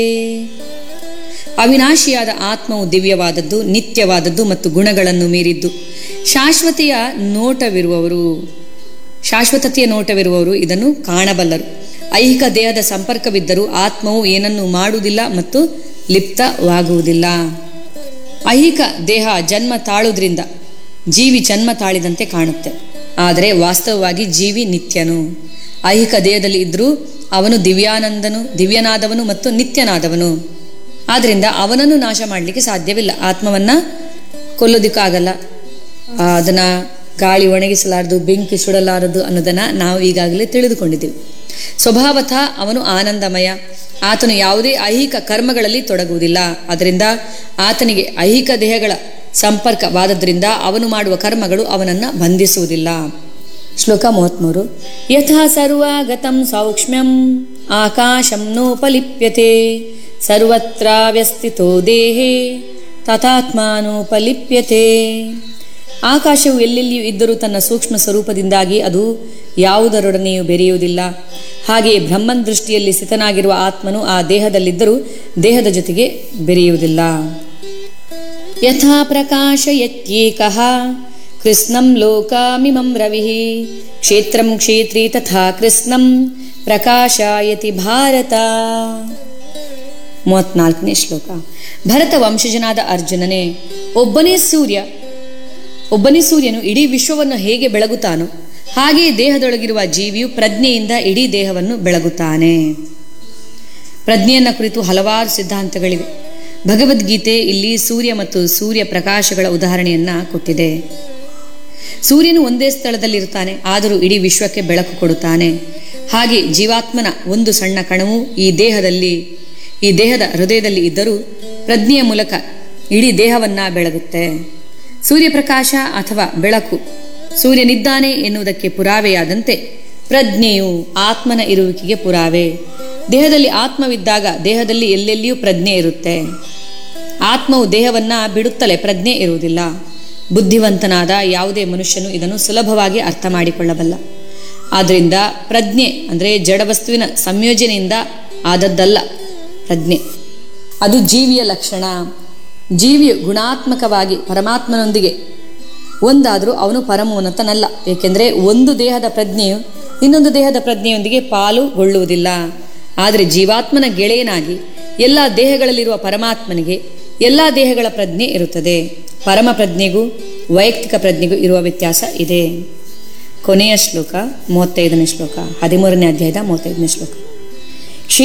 ಅವಿನಾಶಿಯಾದ ಆತ್ಮವು ದಿವ್ಯವಾದದ್ದು ನಿತ್ಯವಾದದ್ದು ಮತ್ತು ಗುಣಗಳನ್ನು ಮೀರಿದ್ದು ಶಾಶ್ವತೆಯ ನೋಟವಿರುವವರು ಶಾಶ್ವತತೆಯ ನೋಟವಿರುವವರು ಇದನ್ನು ಕಾಣಬಲ್ಲರು ಐಹಿಕ ದೇಹದ ಸಂಪರ್ಕವಿದ್ದರೂ ಆತ್ಮವು ಏನನ್ನು ಮಾಡುವುದಿಲ್ಲ ಮತ್ತು ಲಿಪ್ತವಾಗುವುದಿಲ್ಲ ಐಹಿಕ ದೇಹ ಜನ್ಮ ತಾಳುವುದರಿಂದ ಜೀವಿ ಜನ್ಮ ತಾಳಿದಂತೆ ಕಾಣುತ್ತೆ ಆದರೆ ವಾಸ್ತವವಾಗಿ ಜೀವಿ ನಿತ್ಯನು ಐಹಿಕ ದೇಹದಲ್ಲಿ ಇದ್ದರೂ ಅವನು ದಿವ್ಯಾನಂದನು ದಿವ್ಯನಾದವನು ಮತ್ತು ನಿತ್ಯನಾದವನು ಆದ್ದರಿಂದ ಅವನನ್ನು ನಾಶ ಮಾಡಲಿಕ್ಕೆ ಸಾಧ್ಯವಿಲ್ಲ ಆತ್ಮವನ್ನ ಕೊಲ್ಲೋದಕ್ಕಾಗಲ್ಲ ಆ, ಅದನ್ನ ಗಾಳಿ ಒಣಗಿಸಲಾರದು ಬೆಂಕಿ ಸುಡಲಾರದು ಅನ್ನೋದನ್ನ ನಾವು ಈಗಾಗಲೇ ತಿಳಿದುಕೊಂಡಿದ್ದೀವಿ ಸ್ವಭಾವತಃ ಅವನು ಆನಂದಮಯ ಆತನು ಯಾವುದೇ ಐಹಿಕ ಕರ್ಮಗಳಲ್ಲಿ ತೊಡಗುವುದಿಲ್ಲ ಅದರಿಂದ ಆತನಿಗೆ ಐಹಿಕ ದೇಹಗಳ ಸಂಪರ್ಕವಾದದ್ರಿಂದ ಅವನು ಮಾಡುವ ಕರ್ಮಗಳು ಅವನನ್ನು ಬಂಧಿಸುವುದಿಲ್ಲ ಶ್ಲೋಕ ಮೂವತ್ತ್ಮೂರು ಯಥಾ ಸರ್ವಾಗತಂ ಸೌಕ್ಷ್ಮ್ಯಂ ಆಕಾಶಂ ನೋಪಲಿಪ್ಯತೆ ಸರ್ವತ್ರ ವ್ಯಸ್ಥಿತೋ ದೇಹೇ ತಥಾತ್ಮಾನೋಪಲಿಪ್ಯತೆ ಆಕಾಶವು ಎಲ್ಲೆಲ್ಲಿಯೂ ಇದ್ದರೂ ತನ್ನ ಸೂಕ್ಷ್ಮ ಸ್ವರೂಪದಿಂದಾಗಿ ಅದು ಯಾವುದರೊಡನೆಯೂ ಬೆರೆಯುವುದಿಲ್ಲ ಹಾಗೆಯೇ ಬ್ರಹ್ಮನ್ ದೃಷ್ಟಿಯಲ್ಲಿ ಸ್ಥಿತನಾಗಿರುವ ಆತ್ಮನು ಆ ದೇಹದಲ್ಲಿದ್ದರೂ ದೇಹದ ಜೊತೆಗೆ ಬೆರೆಯುವುದಿಲ್ಲ ಯಥಾ ಪ್ರಕಾಶಯತ್ಯೇಕಃ ಕೃಷ್ಣಂ ಲೋಕಾಮಿಮಂ ರವಿಃ ಕ್ಷೇತ್ರಂ ಕ್ಷೇತ್ರಿ ತಥಾ ಕೃಷ್ಣಂ ಪ್ರಕಾಶಾಯತಿ ಭಾರತ ಮೂವತ್ನಾಲ್ಕನೇ ಶ್ಲೋಕ ಭರತ ವಂಶಜನಾದ ಅರ್ಜುನನೇ ಒಬ್ಬನೇ ಸೂರ್ಯ ಒಬ್ಬನೇ ಸೂರ್ಯನು ಇಡೀ ವಿಶ್ವವನ್ನು ಹೇಗೆ ಬೆಳಗುತ್ತಾನೋ ಹಾಗೆಯೇ ದೇಹದೊಳಗಿರುವ ಜೀವಿಯು ಪ್ರಜ್ಞೆಯಿಂದ ಇಡೀ ದೇಹವನ್ನು ಬೆಳಗುತ್ತಾನೆ ಪ್ರಜ್ಞೆಯನ್ನ ಕುರಿತು ಹಲವಾರು ಸಿದ್ಧಾಂತಗಳಿವೆ ಭಗವದ್ಗೀತೆ ಇಲ್ಲಿ ಸೂರ್ಯ ಮತ್ತು ಸೂರ್ಯ ಪ್ರಕಾಶಗಳ ಉದಾಹರಣೆಯನ್ನ ಕೊಟ್ಟಿದೆ ಸೂರ್ಯನು ಒಂದೇ ಸ್ಥಳದಲ್ಲಿರುತ್ತಾನೆ ಆದರೂ ಇಡೀ ವಿಶ್ವಕ್ಕೆ ಬೆಳಕು ಕೊಡುತ್ತಾನೆ ಹಾಗೆ ಜೀವಾತ್ಮನ ಒಂದು ಸಣ್ಣ ಕಣವು ಈ ದೇಹದಲ್ಲಿ ಈ ದೇಹದ ಹೃದಯದಲ್ಲಿ ಇದ್ದರೂ ಪ್ರಜ್ಞೆಯ ಮೂಲಕ ಇಡೀ ದೇಹವನ್ನ ಬೆಳಗುತ್ತೆ ಸೂರ್ಯಪ್ರಕಾಶ ಅಥವಾ ಬೆಳಕು ಸೂರ್ಯನಿದ್ದಾನೆ ಎನ್ನುವುದಕ್ಕೆ ಪುರಾವೆಯಾದಂತೆ ಪ್ರಜ್ಞೆಯು ಆತ್ಮನ ಇರುವಿಕೆಗೆ ಪುರಾವೆ ದೇಹದಲ್ಲಿ ಆತ್ಮವಿದ್ದಾಗ ದೇಹದಲ್ಲಿ ಎಲ್ಲೆಲ್ಲಿಯೂ ಪ್ರಜ್ಞೆ ಇರುತ್ತೆ ಆತ್ಮವು ದೇಹವನ್ನ ಬಿಡುತ್ತಲೇ ಪ್ರಜ್ಞೆ ಇರುವುದಿಲ್ಲ ಬುದ್ಧಿವಂತನಾದ ಯಾವುದೇ ಮನುಷ್ಯನು ಇದನ್ನು ಸುಲಭವಾಗಿ ಅರ್ಥ ಮಾಡಿಕೊಳ್ಳಬಲ್ಲ ಆದ್ದರಿಂದ ಪ್ರಜ್ಞೆ ಅಂದರೆ ಜಡವಸ್ತುವಿನ ಸಂಯೋಜನೆಯಿಂದ ಆದದ್ದಲ್ಲ ಪ್ರಜ್ಞೆ ಅದು ಜೀವಿಯ ಲಕ್ಷಣ ಜೀವಿಯು ಗುಣಾತ್ಮಕವಾಗಿ ಪರಮಾತ್ಮನೊಂದಿಗೆ ಒಂದಾದರೂ ಅವನು ಪರಮೋನ್ನತನಲ್ಲ ಏಕೆಂದರೆ ಒಂದು ದೇಹದ ಪ್ರಜ್ಞೆಯು ಇನ್ನೊಂದು ದೇಹದ ಪ್ರಜ್ಞೆಯೊಂದಿಗೆ ಪಾಲುಗೊಳ್ಳುವುದಿಲ್ಲ ಆದರೆ ಜೀವಾತ್ಮನ ಗೆಳೆಯನಾಗಿ ಎಲ್ಲ ದೇಹಗಳಲ್ಲಿರುವ ಪರಮಾತ್ಮನಿಗೆ ಎಲ್ಲ ದೇಹಗಳ ಪ್ರಜ್ಞೆ ಇರುತ್ತದೆ ಪರಮ ಪ್ರಜ್ಞೆಗೂ ವೈಯಕ್ತಿಕ ಪ್ರಜ್ಞೆಗೂ ಇರುವ ವ್ಯತ್ಯಾಸ ಇದೆ ಕೊನೆಯ ಶ್ಲೋಕ ಮೂವತ್ತೈದನೇ ಶ್ಲೋಕ ಹದಿಮೂರನೇ ಅಧ್ಯಾಯದ ಮೂವತ್ತೈದನೇ ಶ್ಲೋಕ